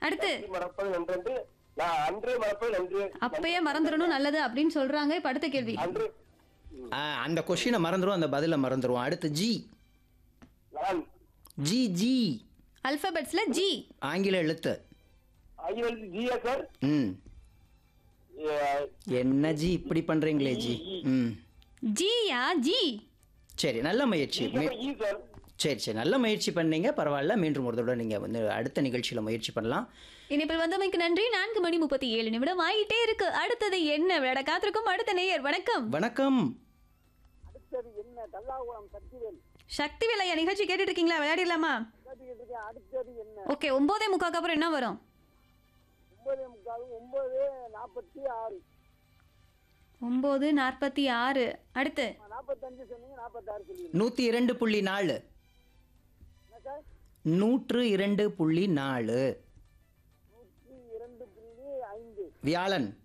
அடுத்து மறப்பது நன்றன்று நான் அன்றே மறப்பது நன்று அப்பயே மறந்துடணும் நல்லது அப்படின்னு சொல்றாங்க இப்ப அடுத்த கேள்வி அன்று ஆ, அந்த கொஷினை மறந்துடும் அந்த பதிலை மறந்துடுவோம் அடுத்து ஜி நான் ஜி ஜி அல்பபெட்ஸ்ல ஜி ஆங்கில எழுத்து ஐயல் ஜியா சார் ம் என்ன ஜி இப்படி பண்றீங்களே ஜி ம் ஜியா ஜி சரி நல்ல முயற்சி மீ- இ சார் சரி சரி நல்ல முயற்சி பண்ணீங்க பரவாயில்ல மீண்டும் ஒரு தடவை நீங்கள் வந்து அடுத்த நிகழ்ச்சியில் முயற்சி பண்ணலாம் இனிப்பில் வந்தமைக்கு நன்றி நான்கு மணி முப்பத்தி ஏழு நிமிடம் ஆகிட்டே இருக்கு அடுத்தது என்ன விளையாட காத்திருக்கும் அடுத்த நேயர் வணக்கம் வணக்கம் அடுத்தது என்ன தல்லாகுளம் சக்திவேல் சக்தி விலையா நிகழ்ச்சி கேட்டுட்டு இருக்கீங்களா விளையாடிடலாமா கேட்டுக்கிட்டு இருக்கேன் அடுத்தது என்ன ஓகே ஒன்பதே முக்காக்கு அப்புறம் என்ன வரும் ஒன்பது முக்கால் ஒன்பது நாற்பத்தி ஆறு ஒன்பது நாற்பத்தி ஆறு அடுத்து நாற்பத்தஞ்சு சொன்னீங்க நாற்பத்தாறு சொல்லி நூற்றி இரண்டு புள்ளி நாலு என்ன சார் நூற்று இரண்டு புள்ளி நாலு நூற்றி இரண்டு புள்ளி ஐந்து வியாழன்